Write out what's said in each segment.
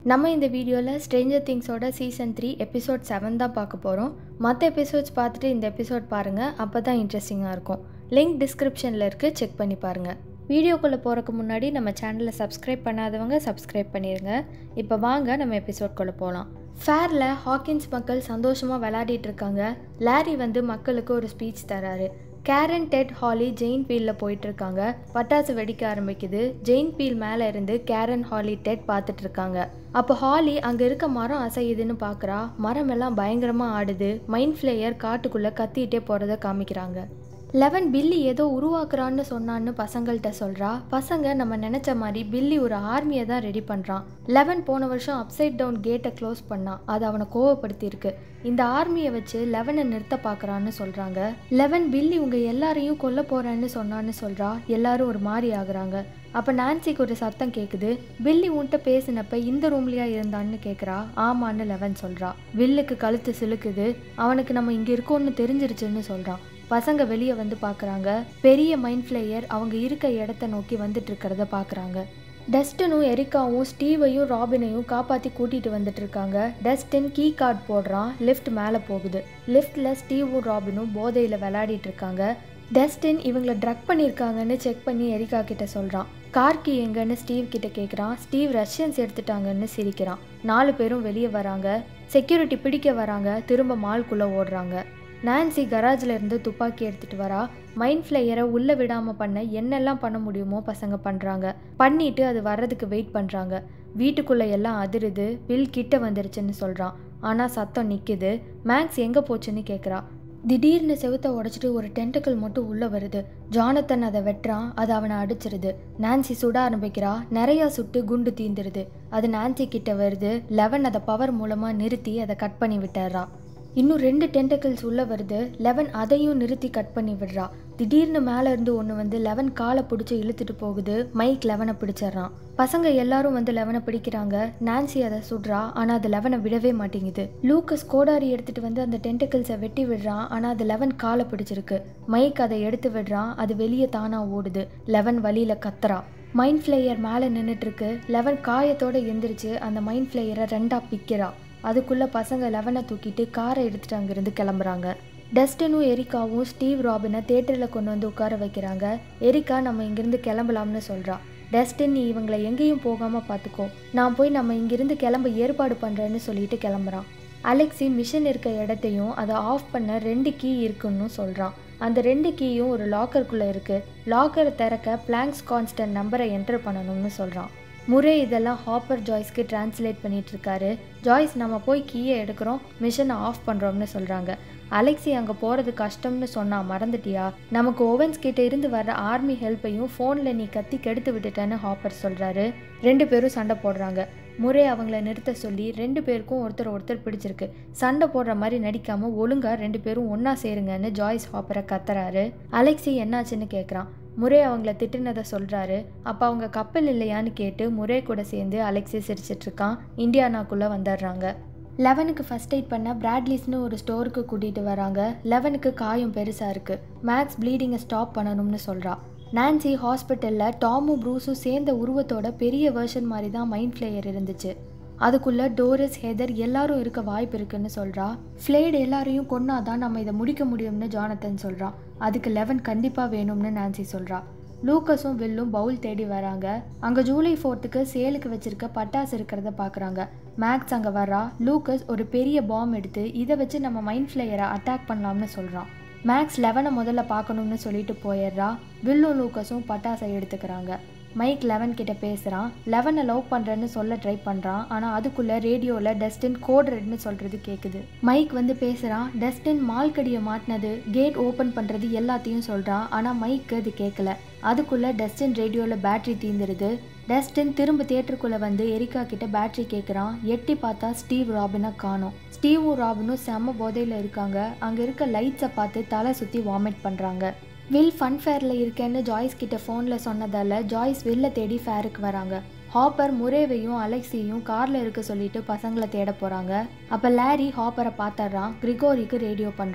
நம்ம இந்த வீடியோவில் ஸ்ட்ரேஞ்சர் திங்ஸோட சீசன் த்ரீ எபிசோட் செவன் தான் பார்க்க போகிறோம் மற்ற எபிசோட்ஸ் பார்த்துட்டு இந்த எபிசோட் பாருங்கள் அப்போ தான் இன்ட்ரெஸ்டிங்காக இருக்கும் லிங்க் டிஸ்கிரிப்ஷனில் இருக்குது செக் பண்ணி பாருங்கள் வீடியோக்குள்ளே போகிறக்கு முன்னாடி நம்ம சேனலை சப்ஸ்கிரைப் பண்ணாதவங்க சப்ஸ்கிரைப் பண்ணிடுங்க இப்போ வாங்க நம்ம எபிசோட்குள்ளே போகலாம் ஃபேரில் ஹாக்கின்ஸ் மக்கள் சந்தோஷமாக விளையாடிட்டு இருக்காங்க லாரி வந்து மக்களுக்கு ஒரு ஸ்பீச் தராரு கேரன் டெட் ஹாலி ஜெயின் பீலில் போயிட்டு இருக்காங்க பட்டாசு வெடிக்க ஆரம்பிக்குது ஜெயின் பீல் மேலே இருந்து கேரன் ஹாலி டெட் பார்த்துட்டு இருக்காங்க அப்போ ஹாலி அங்கே இருக்க மரம் அசையுதுன்னு பார்க்குறா மரம் எல்லாம் பயங்கரமாக ஆடுது மைண்ட் ஃப்ளேயர் காட்டுக்குள்ளே கத்திட்டே போகிறத காமிக்கிறாங்க லெவன் பில்லி ஏதோ உருவாக்குறான்னு சொன்னான்னு பசங்கள்கிட்ட சொல்கிறா பசங்க நம்ம நினச்ச மாதிரி பில்லி ஒரு ஆர்மியை தான் ரெடி பண்ணுறான் லெவன் போன வருஷம் அப்சைட் டவுன் கேட்டை க்ளோஸ் பண்ணான் அது அவனை கோவப்படுத்தியிருக்கு இந்த ஆர்மியை வச்சு லெவனை நிறுத்த பார்க்குறான்னு சொல்கிறாங்க லெவன் பில்லி உங்கள் எல்லாரையும் கொல்ல போகிறேன்னு சொன்னான்னு சொல்கிறா எல்லாரும் ஒரு மாதிரி ஆகுறாங்க அப்போ நான்சிக்கு ஒரு சத்தம் கேட்குது பில்லி உன்கிட்ட பேசினப்ப இந்த ரூம்லையா இருந்தான்னு கேட்குறா ஆமான்னு லெவன் சொல்கிறா வில்லுக்கு கழுத்து சிலுக்குது அவனுக்கு நம்ம இங்கே இருக்கோன்னு தெரிஞ்சிருச்சுன்னு சொல்கிறான் பசங்க வெளியே வந்து பார்க்குறாங்க பெரிய மைண்ட் ஃப்ளேயர் அவங்க இருக்க இடத்த நோக்கி வந்துட்டு இருக்கிறத பார்க்குறாங்க டஸ்டனும் எரிக்காவும் ஸ்டீவையும் ராபினையும் காப்பாற்றி கூட்டிகிட்டு வந்துட்டு இருக்காங்க டஸ்டின் கீ கார்டு போடுறான் லிஃப்ட் மேலே போகுது லிஃப்ட்டில் ஸ்டீவும் ராபினும் போதையில் விளையாடிட்டு இருக்காங்க டஸ்டின் இவங்கள ட்ரக் பண்ணியிருக்காங்கன்னு செக் பண்ணி எரிக்கா கிட்ட சொல்கிறான் கார்கி எங்கன்னு ஸ்டீவ் கிட்ட கேட்குறான் ஸ்டீவ் ரஷ்யன்ஸ் எடுத்துட்டாங்கன்னு சிரிக்கிறான் நாலு பேரும் வெளியே வராங்க செக்யூரிட்டி பிடிக்க வராங்க திரும்ப மால்குள்ளே ஓடுறாங்க நான்சி கராஜில் இருந்து துப்பாக்கி எடுத்துகிட்டு வரா மைண்ட் ஃப்ளையரை உள்ளே விடாமல் பண்ண என்னெல்லாம் பண்ண முடியுமோ பசங்க பண்ணுறாங்க பண்ணிட்டு அது வர்றதுக்கு வெயிட் பண்ணுறாங்க வீட்டுக்குள்ளே எல்லாம் அதிருது பில் கிட்ட வந்துருச்சுன்னு சொல்கிறான் ஆனால் சத்தம் நிற்குது மேக்ஸ் எங்கே போச்சுன்னு கேட்குறா திடீர்னு செவுத்த உடச்சிட்டு ஒரு டென்டக்கிள் மட்டும் உள்ளே வருது ஜானத்தன் அதை வெட்டுறான் அது அவனை அடிச்சிருது நான்சி சுட ஆரம்பிக்கிறா நிறையா சுட்டு குண்டு தீந்துருது அது நான்சி கிட்ட வருது லெவன் அதை பவர் மூலமாக நிறுத்தி அதை கட் பண்ணி விட்டுறா இன்னும் ரெண்டு டென்டக்கிள்ஸ் உள்ளே வருது லெவன் அதையும் நிறுத்தி கட் பண்ணி விடுறா திடீர்னு மேலே இருந்து ஒன்று வந்து லெவன் காலை பிடிச்சி இழுத்துட்டு போகுது மைக் லெவனை பிடிச்சிட்றான் பசங்க எல்லாரும் வந்து லெவனை பிடிக்கிறாங்க நான்சி அதை சுடுறா ஆனால் அது லெவனை விடவே மாட்டேங்குது லூக்கஸ் கோடாரி எடுத்துட்டு வந்து அந்த டென்டக்கிள்ஸை வெட்டி விடுறான் ஆனால் அது லெவன் காலை பிடிச்சிருக்கு மைக் அதை எடுத்து விடுறான் அது வெளியே தானா ஓடுது லெவன் வழியில் கத்துறா மைண்ட் ஃப்ளேயர் மேலே நின்றுட்டுருக்கு லெவன் காயத்தோடு எந்திரிச்சு அந்த மைண்ட் ஃப்ளேயரை ரெண்டாக பிக்கிறா அதுக்குள்ளே பசங்க லெவனை தூக்கிட்டு காரை எடுத்துட்டு அங்கேருந்து கிளம்புறாங்க டஸ்டனும் எரிக்காவும் ஸ்டீவ் ராபினை தேட்டரில் கொண்டு வந்து உட்கார வைக்கிறாங்க எரிக்கா நம்ம இங்கேருந்து கிளம்பலாம்னு சொல்கிறா டஸ்டின் நீ இவங்களை எங்கேயும் போகாமல் பார்த்துக்கோ நான் போய் நம்ம இங்கிருந்து கிளம்ப ஏற்பாடு பண்ணுறேன்னு சொல்லிட்டு கிளம்புறான் அலெக்ஸி மிஷின் இருக்க இடத்தையும் அதை ஆஃப் பண்ண ரெண்டு கீ இருக்குன்னு சொல்கிறான் அந்த ரெண்டு கீயும் ஒரு லாக்கருக்குள்ளே இருக்குது லாக்கரை திறக்க பிளாங்க்ஸ் கான்ஸ்டன்ட் நம்பரை என்டர் பண்ணணும்னு சொல்கிறான் முரே இதெல்லாம் ஹாப்பர் ஜாய்ஸ்க்கு டிரான்ஸ்லேட் பண்ணிட்டு இருக்காரு ஜாய்ஸ் நம்ம போய் கீயை எடுக்கிறோம் மிஷனை ஆஃப் பண்ணுறோம்னு சொல்கிறாங்க அலெக்ஸி அங்கே போகிறது கஷ்டம்னு சொன்னா மறந்துட்டியா நமக்கு ஓவன்ஸ் கிட்ட இருந்து வர்ற ஆர்மி ஹெல்ப்பையும் ஃபோனில் நீ கத்தி கெடுத்து விட்டுட்டேன்னு ஹாப்பர் சொல்கிறாரு ரெண்டு பேரும் சண்டை போடுறாங்க முறை அவங்கள நிறுத்த சொல்லி ரெண்டு பேருக்கும் ஒருத்தர் ஒருத்தர் பிடிச்சிருக்கு சண்டை போடுற மாதிரி நடிக்காமல் ஒழுங்காக ரெண்டு பேரும் ஒன்றா சேருங்கன்னு ஜாய்ஸ் ஹாப்பரை கத்துறாரு அலெக்ஸி என்னாச்சுன்னு கேட்குறான் முரே அவங்கள திட்டுனதை சொல்கிறாரு அப்போ அவங்க கப்பல் இல்லையான்னு கேட்டு முரே கூட சேர்ந்து அலெக்ஸி சிரிச்சிட்ருக்கான் இந்தியானாக்குள்ளே வந்துடுறாங்க லெவனுக்கு ஃபஸ்ட் எய்ட் பண்ண பிராட்லிஸ்னு ஒரு ஸ்டோருக்கு கூட்டிகிட்டு வராங்க லெவனுக்கு காயம் பெருசாக இருக்குது மேக்ஸ் ப்ளீடிங்கை ஸ்டாப் பண்ணணும்னு சொல்கிறா நான்சி ஹாஸ்பிட்டலில் டாமும் ப்ரூஸும் சேர்ந்த உருவத்தோட பெரிய வேர்ஷன் மாதிரி தான் மைண்ட் ஃப்ளேயர் இருந்துச்சு அதுக்குள்ளே டோரிஸ் ஹெதர் எல்லாரும் இருக்க வாய்ப்பு இருக்குன்னு சொல்கிறா ஃப்ளேட் எல்லாரையும் கொன்னாதான் நம்ம இதை முடிக்க முடியும்னு ஜானத்தன் சொல்கிறான் அதுக்கு லெவன் கண்டிப்பாக வேணும்னு நான்சி சொல்கிறா லூக்கஸும் வில்லும் பவுல் தேடி வராங்க அங்கே ஜூலை ஃபோர்த்துக்கு சேலுக்கு வச்சிருக்க பட்டாசு இருக்கிறத பார்க்குறாங்க மேக்ஸ் அங்கே வர்றா லூக்கஸ் ஒரு பெரிய பாம் எடுத்து இதை வச்சு நம்ம மைண்ட் ஃப்ளேயரை அட்டாக் பண்ணலாம்னு சொல்கிறான் மேக்ஸ் லெவனை முதல்ல பார்க்கணும்னு சொல்லிட்டு போயிடுறா வில்லும் லூக்கஸும் பட்டாசை எடுத்துக்கிறாங்க மைக் லெவன் கிட்ட பேசுகிறான் லெவனை லவ் பண்ணுறேன்னு சொல்ல ட்ரை பண்ணுறான் ஆனால் அதுக்குள்ளே ரேடியோவில் டஸ்டின் கோட் ரெட்னு சொல்கிறது கேட்குது மைக் வந்து பேசுகிறான் டஸ்டின் மால்கடியை மாட்டினது கேட் ஓப்பன் பண்ணுறது எல்லாத்தையும் சொல்கிறான் ஆனால் மைக்கு அது கேட்கல அதுக்குள்ளே டஸ்டின் ரேடியோவில் பேட்ரி தீந்துருது டஸ்டின் திரும்ப தேட்டருக்குள்ளே வந்து எரிக்கா கிட்ட பேட்ரி கேட்குறான் எட்டி பார்த்தா ஸ்டீவ் ராபினை காணும் ஸ்டீவும் ராபினும் செம்ம போதையில் இருக்காங்க அங்கே இருக்க லைட்ஸை பார்த்து தலை சுற்றி வாமிட் பண்ணுறாங்க வில் ஃபன் ஃபேரில் இருக்கேன்னு ஜாய்ஸ் கிட்ட ஃபோனில் சொன்னதால் ஜாய்ஸ் வில்ல தேடி ஃபேருக்கு வராங்க ஹாப்பர் முரேவையும் அலெக்ஸியும் காரில் இருக்க சொல்லிட்டு பசங்களை தேட போகிறாங்க அப்போ லாரி ஹாப்பரை பார்த்துட்றான் கிரிகோரிக்கு ரேடியோ பண்ணுறான்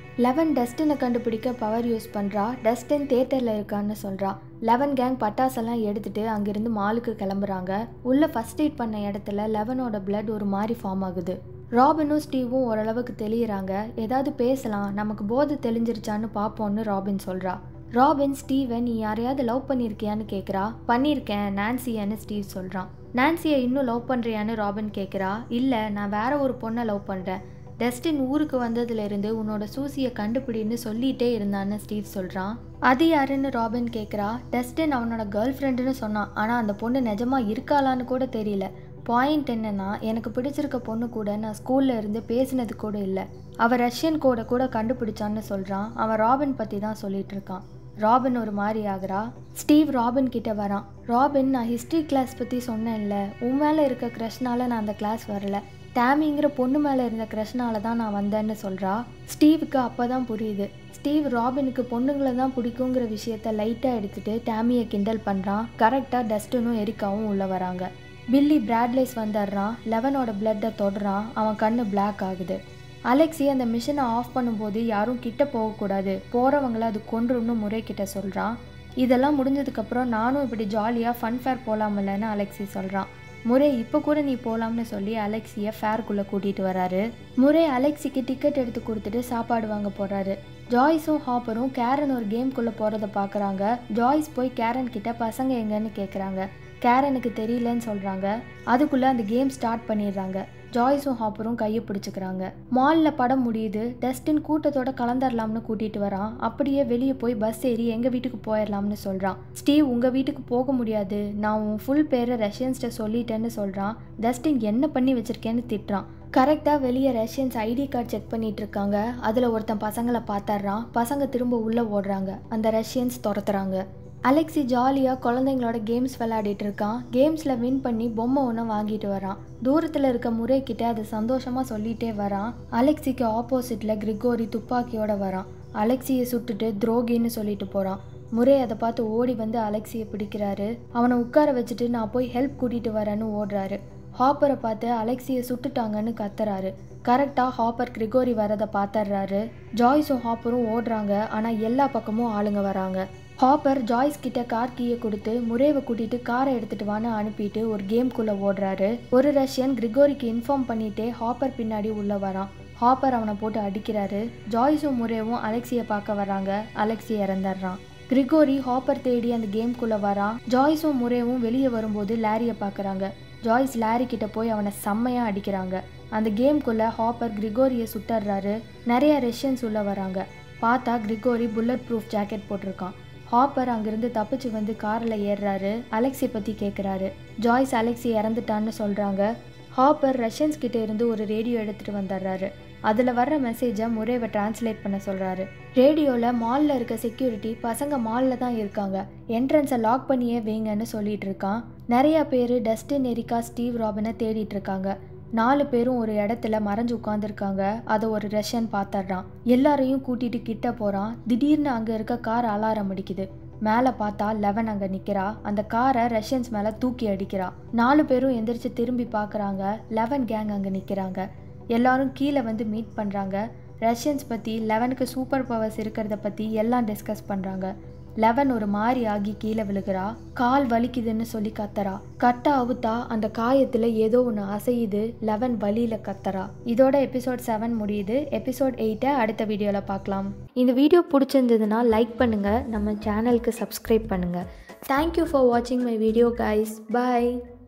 லெவன் டஸ்டினை கண்டுபிடிக்க பவர் யூஸ் பண்ணுறா டஸ்டின் தேட்டரில் இருக்கான்னு சொல்கிறா லெவன் கேங் பட்டாசெல்லாம் எடுத்துட்டு அங்கேருந்து மாலுக்கு கிளம்புறாங்க உள்ளே ஃபஸ்ட் எய்ட் பண்ண இடத்துல லெவனோட பிளட் ஒரு மாதிரி ஃபார்ம் ஆகுது ராபினும் ஸ்டீவும் ஓரளவுக்கு தெளியிறாங்க ஏதாவது பேசலாம் நமக்கு போதை தெளிஞ்சிருச்சான்னு பார்ப்போன்னு ராபின் சொல்கிறா ராபின் ஸ்டீவன் நீ யாரையாவது லவ் பண்ணியிருக்கியான்னு கேட்குறா பண்ணியிருக்கேன் நான்சியான்னு ஸ்டீவ் சொல்கிறான் நான்சியை இன்னும் லவ் பண்ணுறியான்னு ராபின் கேட்குறா இல்லை நான் வேற ஒரு பொண்ணை லவ் பண்ணுறேன் டஸ்டின் ஊருக்கு வந்ததுலேருந்து உன்னோட சூசியை கண்டுபிடின்னு சொல்லிகிட்டே இருந்தான்னு ஸ்டீவ் சொல்கிறான் அது யாருன்னு ராபின் கேட்குறா டஸ்டின் அவனோட கேர்ள் ஃப்ரெண்டுன்னு சொன்னான் ஆனால் அந்த பொண்ணு நிஜமாக இருக்காளான்னு கூட தெரியல பாயிண்ட் என்னன்னா எனக்கு பிடிச்சிருக்க பொண்ணு கூட நான் ஸ்கூல்ல இருந்து பேசினது கூட இல்லை அவன் ரஷ்யன் கோடை கூட கண்டுபிடிச்சான்னு சொல்கிறான் அவன் ராபின் பற்றி தான் சொல்லிட்டு இருக்கான் ராபின் ஒரு மாதிரி ஆகுறா ஸ்டீவ் ராபின் கிட்ட வரான் ராபின் நான் ஹிஸ்ட்ரி கிளாஸ் பற்றி சொன்னேன்ல உன் மேலே இருக்க க்ரஷ்னால நான் அந்த கிளாஸ் வரல டேமிங்கிற பொண்ணு மேலே இருந்த க்ரஷ்னால தான் நான் வந்தேன்னு சொல்கிறா ஸ்டீவுக்கு அப்போ தான் புரியுது ஸ்டீவ் ராபினுக்கு பொண்ணுங்களை தான் பிடிக்குங்கிற விஷயத்த லைட்டாக எடுத்துட்டு டேமியை கிண்டல் பண்ணுறான் கரெக்டாக டஸ்டனும் எரிக்காவும் உள்ளே வராங்க பில்லி பிராட்லேஸ் வந்துடுறான் லெவனோட பிளட்டை தொடுறான் அவன் கண்ணு பிளாக் ஆகுது அலெக்ஸி அந்த மிஷினை ஆஃப் பண்ணும்போது யாரும் கிட்ட போகக்கூடாது போகிறவங்கள அது கொன்றும்னு முறை கிட்ட சொல்கிறான் இதெல்லாம் முடிஞ்சதுக்கப்புறம் நானும் இப்படி ஜாலியாக ஃபன் ஃபேர் போகலாமில்லன்னு அலெக்ஸி சொல்கிறான் முறை இப்போ கூட நீ போகலாம்னு சொல்லி அலெக்ஸியை ஃபேர்க்குள்ளே கூட்டிகிட்டு வராரு முறை அலெக்ஸிக்கு டிக்கெட் எடுத்து கொடுத்துட்டு சாப்பாடு வாங்க போகிறாரு ஜாய்ஸும் ஹாப்பரும் கேரன் ஒரு கேம்குள்ளே போகிறத பார்க்குறாங்க ஜாய்ஸ் போய் கேரன் கிட்ட பசங்க எங்கன்னு கேட்குறாங்க கேரனுக்கு தெரியலன்னு சொல்கிறாங்க அதுக்குள்ளே அந்த கேம் ஸ்டார்ட் பண்ணிடுறாங்க ஜாய்ஸும் ஹாப்பரும் கையை பிடிச்சிக்கிறாங்க மாலில் படம் முடியுது டஸ்டின் கூட்டத்தோட கலந்துடலாம்னு கூட்டிகிட்டு வரான் அப்படியே வெளியே போய் பஸ் ஏறி எங்கள் வீட்டுக்கு போயிடலாம்னு சொல்கிறான் ஸ்டீவ் உங்கள் வீட்டுக்கு போக முடியாது நான் உன் ஃபுல் பேரை ரஷ்யன்ஸ்கிட்ட சொல்லிட்டேன்னு சொல்கிறான் டஸ்டின் என்ன பண்ணி வச்சிருக்கேன்னு திட்டுறான் கரெக்டாக வெளியே ரஷ்யன்ஸ் ஐடி கார்டு செக் பண்ணிட்டு இருக்காங்க அதில் ஒருத்தன் பசங்களை பார்த்துட்றான் பசங்க திரும்ப உள்ளே ஓடுறாங்க அந்த ரஷ்யன்ஸ் துரத்துறாங்க அலெக்ஸி ஜாலியாக குழந்தைங்களோட கேம்ஸ் விளையாடிட்டு இருக்கான் கேம்ஸில் வின் பண்ணி பொம்மை ஒன்று வாங்கிட்டு வரான் தூரத்தில் இருக்க முறை கிட்ட அதை சந்தோஷமாக சொல்லிட்டே வரான் அலெக்ஸிக்கு ஆப்போசிட்டில் கிரிகோரி துப்பாக்கியோட வரான் அலெக்ஸியை சுட்டுட்டு துரோகின்னு சொல்லிட்டு போகிறான் முறை அதை பார்த்து ஓடி வந்து அலெக்ஸியை பிடிக்கிறாரு அவனை உட்கார வச்சுட்டு நான் போய் ஹெல்ப் கூட்டிகிட்டு வரேன்னு ஓடுறாரு ஹாப்பரை பார்த்து அலெக்ஸியை சுட்டுட்டாங்கன்னு கத்துறாரு கரெக்டாக ஹாப்பர் கிரிகோரி வரதை பார்த்துட்றாரு ஜாய்ஸும் ஹாப்பரும் ஓடுறாங்க ஆனால் எல்லா பக்கமும் ஆளுங்க வராங்க ஹாப்பர் ஜாய்ஸ் கிட்ட கார் கீயை கொடுத்து முரேவை கூட்டிட்டு காரை எடுத்துட்டு வான்னு அனுப்பிட்டு ஒரு கேம்குள்ளே ஓடுறாரு ஒரு ரஷ்யன் கிரிகோரிக்கு இன்ஃபார்ம் பண்ணிட்டே ஹாப்பர் பின்னாடி உள்ள வரான் ஹாப்பர் அவனை போட்டு அடிக்கிறாரு ஜாய்ஸும் முரேவும் அலெக்ஸியை பார்க்க வராங்க அலெக்ஸி இறந்துடுறான் கிரிகோரி ஹாப்பர் தேடி அந்த கேம்குள்ளே வரான் ஜாய்ஸும் முரேவும் வெளியே வரும்போது லாரியை பார்க்குறாங்க ஜாய்ஸ் லாரி கிட்ட போய் அவனை செம்மையாக அடிக்கிறாங்க அந்த கேம்குள்ளே ஹாப்பர் கிரிகோரியை சுட்டுறாரு நிறைய ரஷ்யன்ஸ் உள்ள வராங்க பார்த்தா கிரிகோரி புல்லட் ப்ரூஃப் ஜாக்கெட் போட்டிருக்கான் ஹாப்பர் அங்கிருந்து தப்பிச்சு வந்து காரில் ஏறுறாரு அலெக்ஸி பற்றி கேட்குறாரு ஜாய்ஸ் அலெக்ஸி இறந்துட்டான்னு சொல்கிறாங்க ஹாப்பர் ரஷ்யன்ஸ் கிட்ட இருந்து ஒரு ரேடியோ எடுத்துகிட்டு வந்துடுறாரு அதில் வர்ற மெசேஜை முறைவை டிரான்ஸ்லேட் பண்ண சொல்கிறாரு ரேடியோவில் மாலில் இருக்க செக்யூரிட்டி பசங்க மாலில் தான் இருக்காங்க என்ட்ரன்ஸை லாக் பண்ணியே வைங்கன்னு சொல்லிட்டு இருக்கான் நிறையா பேர் டஸ்டின் எரிக்கா ஸ்டீவ் ராபினை தேடிட்டு இருக்காங்க நாலு பேரும் ஒரு இடத்துல மறைஞ்சு உட்காந்துருக்காங்க அதை ஒரு ரஷ்யன் பார்த்துட்றான் எல்லாரையும் கூட்டிட்டு கிட்ட போகிறான் திடீர்னு அங்கே இருக்க கார் அலாரம் அடிக்குது மேலே பார்த்தா லெவன் அங்கே நிற்கிறா அந்த காரை ரஷ்யன்ஸ் மேலே தூக்கி அடிக்கிறா நாலு பேரும் எந்திரிச்சு திரும்பி பார்க்குறாங்க லெவன் கேங் அங்கே நிற்கிறாங்க எல்லாரும் கீழே வந்து மீட் பண்ணுறாங்க ரஷ்யன்ஸ் பற்றி லெவனுக்கு சூப்பர் பவர்ஸ் இருக்கிறத பற்றி எல்லாம் டிஸ்கஸ் பண்ணுறாங்க லெவன் ஒரு மாதிரி ஆகி கீழே விழுகிறா கால் வலிக்குதுன்னு சொல்லி கத்துறா கட்டை அவுத்தா அந்த காயத்தில் ஏதோ ஒன்று அசையுது லெவன் வலியில் கத்துறா இதோட எபிசோட் செவன் முடியுது எபிசோட் எயிட்டை அடுத்த வீடியோவில் பார்க்கலாம் இந்த வீடியோ பிடிச்சிருந்ததுன்னா லைக் பண்ணுங்கள் நம்ம சேனலுக்கு சப்ஸ்கிரைப் பண்ணுங்கள் தேங்க்யூ ஃபார் வாட்சிங் மை வீடியோ கைஸ் பாய்